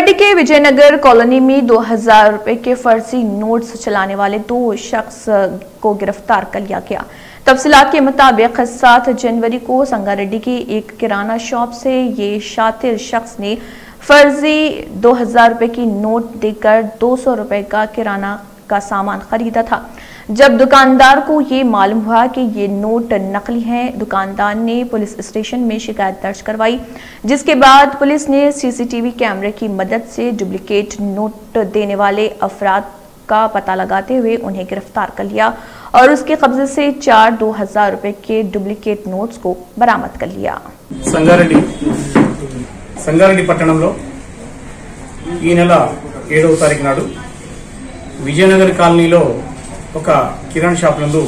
संगारेड्डी के विजयनगर कॉलोनी में 2000 रुपए के फर्जी नोट्स चलाने वाले दो शख्स को गिरफ्तार कर लिया गया तफसीलात के मुताबिक 7 जनवरी को संगारेड्डी की एक किराना शॉप से ये शातिर शख्स ने फर्जी 2000 रुपए की नोट देकर 200 रुपए का किराना का सामान खरीदा था जब दुकानदार को ये मालूम हुआ कि ये नोट नकली हैं दुकानदार ने पुलिस स्टेशन में शिकायत दर्ज करवाई जिसके बाद पुलिस ने सीसीटीवी कैमरे की मदद से डुप्लीकेट नोट देने वाले अफराद का पता लगाते हुए उन्हें गिरफ्तार कर लिया और उसके कब्जे से चार दो हजार रुपए के डुप्लीकेट नोट्स को बरामद कर लिया సంగారెడ్డి సంగారెడ్డి పట్టణంలో ఈ నెల ఏడవ తారీఖు నాడు విజయనగర్ కాలనీలో ఒక కిరాణా షాప్ నందు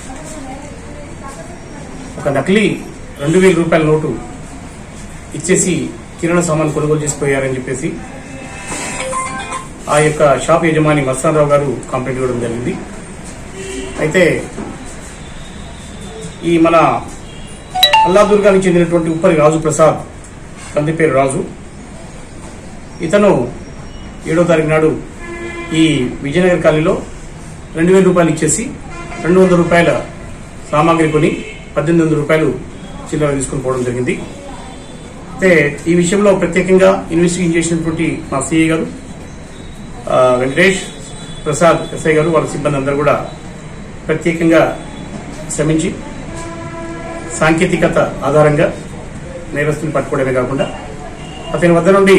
ఒక నకిలీ రెండు వేల రూపాయల నోటు ఇచ్చేసి కిరాణా సామాన్ కొనుగోలు చేసిపోయారని చెప్పేసి ఆ యొక్క షాప్ యజమాని మస్తానరావు గారు కంప్లైంట్ ఇవ్వడం జరిగింది అయితే ఈ మన అల్లాదుర్గానికి చెందినటువంటి ఉప్పరి రాజు ప్రసాద్ తండ్రి పేరు రాజు ఇతను ఏడో తారీఖు నాడు ఈ విజయనగర్ కాలనీలో రెండు వేల రూపాయలు ఇచ్చేసి రెండు వందల రూపాయల సామాగ్రి కొని పద్దెనిమిది వందల రూపాయలు చిల్లర తీసుకుని పోవడం జరిగింది అయితే ఈ విషయంలో ప్రత్యేకంగా ఇన్వెస్టిగేషన్ చేసినటువంటి మా సిఐ గారు ఆ, వెంకటేష్ ప్రసాద్ ఎస్ఐ గారు వాళ్ళ సిబ్బంది అందరూ కూడా ప్రత్యేకంగా శ్రమించి సాంకేతికత ఆధారంగా నేరస్తుని పట్టుకోవడమే కాకుండా అతని వద్ద నుండి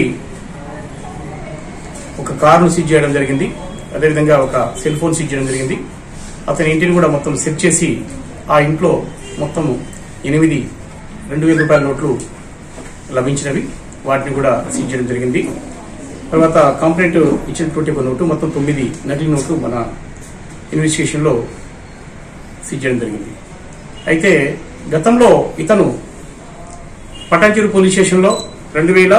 ఒక కారును సీజ్ చేయడం జరిగింది అదేవిధంగా ఒక సెల్ ఫోన్ సీజ్ చేయడం జరిగింది అతని ఇంటిని కూడా మొత్తం సెట్ చేసి ఆ ఇంట్లో మొత్తం ఎనిమిది రెండు వేల రూపాయల నోట్లు లభించినవి వాటిని కూడా సీజ్ చేయడం జరిగింది తర్వాత కంప్లైంట్ ఇచ్చినటువంటి ఒక నోటు మొత్తం తొమ్మిది నకిలీ నోట్లు మన ఇన్వెస్టిగేషన్ లో సీజ్ చేయడం జరిగింది అయితే గతంలో ఇతను పటాంచెరు పోలీస్ స్టేషన్ లో రెండు వేల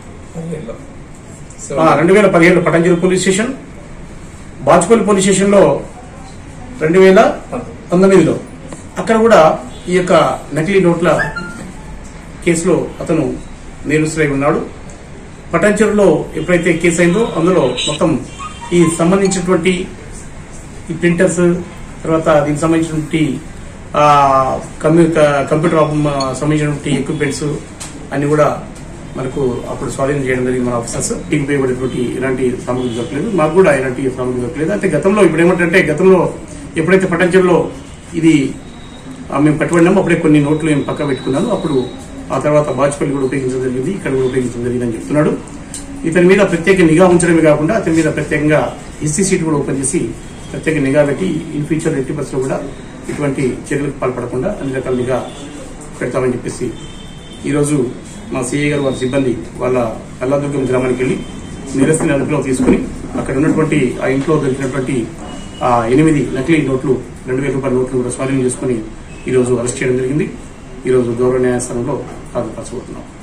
రెండు వేల పదిహేడు Patancheru police station Bachupally police station లో రెండు వేల పంతొమ్మిదిలో అక్కడ కూడా ఈ యొక్క నకిలీ నోట్ల కేసులో అతను నేరస్తులై ఉన్నాడు పటాంచెరులో ఎప్పుడైతే కేసు అయిందో అందులో మొత్తం ఈ సంబంధించినటువంటి ఈ ప్రింటర్స్ తర్వాత దీనికి సంబంధించినటువంటి ఆ, కమ్యూ- క- కంప్యూటర్ ఆప్- సంబంధించినటువంటి ఎక్విప్మెంట్స్ అన్ని కూడా మనకు అప్పుడు స్వాధీనం చేయడం జరిగింది మన ఆఫీసర్స్ టీం ఉపయోగపడేటువంటి ఎలాంటి సామగ్రి దొరకలేదు మాకు కూడా ఎలాంటి సామగ్రి దొరకలేదు అయితే గతంలో ఇప్పుడు ఏమంటే గతంలో ఎప్పుడైతే పటాంచెరులో ఇది ఆ, మేము కట్టుబడినాము అప్పుడే కొన్ని నోట్లు మేము పక్క పెట్టుకున్నాను అప్పుడు ఆ తర్వాత బాజ్పల్లి కూడా ఉపయోగించడం జరిగింది ఇక్కడ కూడా ఉపయోగించడం జరిగిందని చెప్తున్నాడు ఇతని మీద ప్రత్యేక నిఘా ఉంచడమే కాకుండా అతని మీద ప్రత్యేకంగా హిస్టరీ షీట్ కూడా ఓపెన్ చేసి ప్రత్యేక నిఘా పెట్టి ఇన్ ఫ్యూచర్ ఎట్టి బస్సులో కూడా ఇటువంటి చర్యలకు పాల్పడకుండా అన్ని రకాల నిఘా పెడతామని చెప్పేసి ఈరోజు మా సిఐ గారు వారి సిబ్బంది వాళ్ళ అల్లాదుర్గం గ్రామానికి వెళ్లి నిరసన అదుపులో తీసుకుని అక్కడ ఉన్నటువంటి ఆ ఇంట్లో దొరికినటువంటి ఆ ఎనిమిది నకిలీ నోట్లు రెండు వేల రూపాయల నోట్లు కూడా స్వాధీనం చేసుకుని ఈ రోజు అరెస్ట్ చేయడం జరిగింది ఈ రోజు గౌరవ న్యాయస్థానంలో హాజరుపరచబోతున్నాం